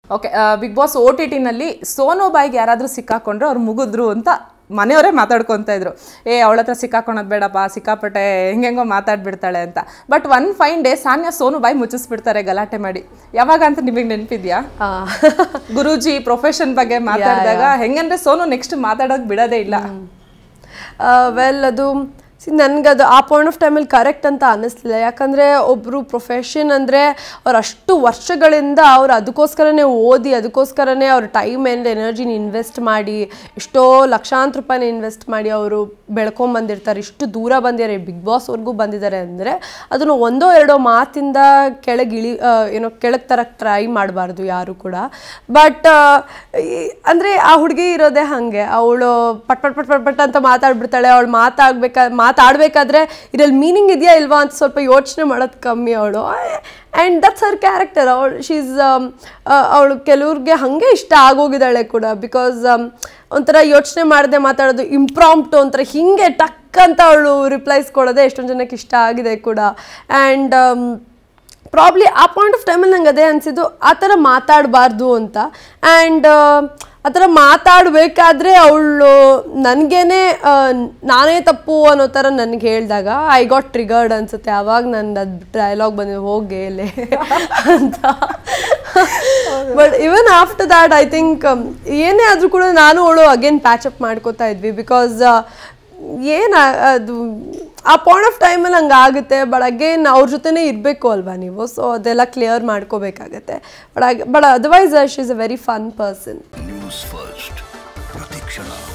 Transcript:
okay big boss O T ಟಿನಲ್ಲಿ ಸೋನು ಬಾಯ್ಗೆ ಯಾರಾದರೂ ಸಿಕ್ಕಾಕೊಂಡ್ರೆ ಅವ್ರು ಮುಗಿದ್ರು ಅಂತ ಮನೆಯವರೇ ಮಾತಾಡ್ಕೊತಾ ಇದ್ರು ಏ ಅವಳ ಹತ್ರ ಸಿಕ್ಕಾಕೊಳೋದು ಬೇಡಪ್ಪ ಸಿಕ್ಕಾಪಟ್ಟೆ ಹೆಂಗೆಂಗೋ ಮಾತಾಡ್ಬಿಡ್ತಾಳೆ ಅಂತ but one fine day Sanya Sonu ಬಾಯ್ ಮುಚ್ಚಿಸ್ಬಿಡ್ತಾರೆ ಗಲಾಟೆ ಮಾಡಿ ಯಾವಾಗ ಅಂತ ನಿಮಗೆ ನೆನಪಿದ್ಯಾ ಗುರೂಜಿ ಪ್ರೊಫೆಷನ್ ಬಗ್ಗೆ ಮಾತಾಡಿದಾಗ ಹೆಂಗಂದ್ರೆ ಸೋನು ನೆಕ್ಸ್ಟ್ ಮಾತಾಡೋಕೆ ಬಿಡೋದೇ ಇಲ್ಲ ವೆಲ್ ಅದು ನನಗದು ಆ ಪಾಯಿಂಟ್ ಆಫ್ ಟೈಮಲ್ಲಿ ಕರೆಕ್ಟ್ ಅಂತ ಅನ್ನಿಸ್ಲಿಲ್ಲ ಯಾಕಂದರೆ ಒಬ್ಬರು ಪ್ರೊಫೆಷನ್ ಅಂದರೆ ಅವ್ರು ಅಷ್ಟು ವರ್ಷಗಳಿಂದ ಅವ್ರು ಅದಕ್ಕೋಸ್ಕರನೇ ಓದಿ ಅದಕ್ಕೋಸ್ಕರನೇ ಅವ್ರ ಟೈಮ್ ಆ್ಯಂಡ್ ಎನರ್ಜಿನ ಇನ್ವೆಸ್ಟ್ ಮಾಡಿ ಎಷ್ಟೋ ಲಕ್ಷಾಂತರ ರೂಪಾಯಿನ ಇನ್ವೆಸ್ಟ್ ಮಾಡಿ ಅವರು ಬೆಳ್ಕೊಂಬಂದಿರ್ತಾರೆ ಇಷ್ಟು ದೂರ ಬಂದಿದ್ದಾರೆ ಬಿಗ್ ಬಾಸ್ವರೆಗೂ ಬಂದಿದ್ದಾರೆ ಅಂದರೆ ಅದನ್ನು ಒಂದೋ ಎರಡೋ ಮಾತಿಂದ ಕೆಳಗೆ ಇಳಿ ಆ, ಏನೋ ಕೆಳಗೆ ತರಕ್ಕೆ ಟ್ರೈ ಮಾಡಬಾರ್ದು ಯಾರು ಕೂಡ ಬಟ್ ಅಂದರೆ ಆ ಹುಡುಗಿ ಇರೋದೇ ಹಾಗೆ ಅವಳು ಪಟ್ ಪಟ್ ಪಟ್ ಪಟ್ ಪಟ್ ಅಂತ ಮಾತಾಡ್ಬಿಡ್ತಾಳೆ ಅವಳು ಮಾತಾಡ್ಬೇಕಾ ಮಾತಾಡಬೇಕಾದ್ರೆ ಇದ್ರಲ್ಲಿ ಮೀನಿಂಗ್ ಇದೆಯಾ ಇಲ್ವಾ ಅಂತ ಸ್ವಲ್ಪ ಯೋಚನೆ ಮಾಡೋದು ಕಮ್ಮಿ ಅವಳು ಆ್ಯಂಡ್ ದಟ್ಸ್ ಹರ್ ಕ್ಯಾರೆಕ್ಟರ್ ಅವಳು ಶೀಸ್ ಅವಳು ಕೆಲವ್ರಿಗೆ ಹಾಗೆ ಇಷ್ಟ ಆಗೋಗಿದ್ದಾಳೆ ಕೂಡ ಬಿಕಾಸ್ ಒಂಥರ ಯೋಚನೆ ಮಾಡದೆ ಮಾತಾಡೋದು ಇಂಪ್ರಾಂಪ್ಟು ಒಂಥರ ಹಿಂಗೆ ಟಕ್ ಅಂತ ಅವಳು ರಿಪ್ಲೈಸ್ ಕೊಡೋದೇ ಎಷ್ಟೊಂದು ಜನಕ್ಕೆ ಇಷ್ಟ ಆಗಿದೆ ಕೂಡ ಆ್ಯಂಡ್ ಪ್ರಾಬ್ಲಿ ಆ ಪಾಯಿಂಟ್ ಆಫ್ ಟೈಮಲ್ಲಿ ನಂಗೆ ಅದೇ ಅನಿಸಿದ್ದು ಆ ಥರ ಮಾತಾಡಬಾರ್ದು ಅಂತ ಆ್ಯಂಡ್ ಆ ಥರ ಮಾತಾಡಬೇಕಾದ್ರೆ ಅವಳು ನನಗೇನೆ ನಾನೇ ತಪ್ಪು ಅನ್ನೋ ಥರ ನನಗೆ ಹೇಳಿದಾಗ ಐ ಗಾಟ್ ಟ್ರಿಗರ್ಡ್ ಅನ್ಸುತ್ತೆ ಆವಾಗ ನನ್ನ ಅದು ಡೈಲಾಗ್ ಬಂದಿದೆ ಹೋಗಿ ಎಲೆ ಅಂತ but even after that I think ಏನೇ ಆದರೂ ಕೂಡ ನಾನು ಅವಳು ಅಗೇನ್ ಪ್ಯಾಚಪ್ ಮಾಡ್ಕೋತಾ ಇದ್ವಿ ಬಿಕಾಸ್ ಏನು ಅದು ಆ ಪಾಯಿಂಟ್ ಆಫ್ ಟೈಮಲ್ಲಿ ಹಂಗೆ ಆಗುತ್ತೆ ಬಟ್ ಅಗೇನ್ ಅವ್ರ ಜೊತೆನೇ ಇರಬೇಕು ಅಲ್ವಾ ನೀವು ಸೊ ಅದೆಲ್ಲ ಕ್ಲಿಯರ್ ಮಾಡ್ಕೋಬೇಕಾಗತ್ತೆ but but otherwise she is a very fun person news first ಪ್ರತಿಕ್ಷಣ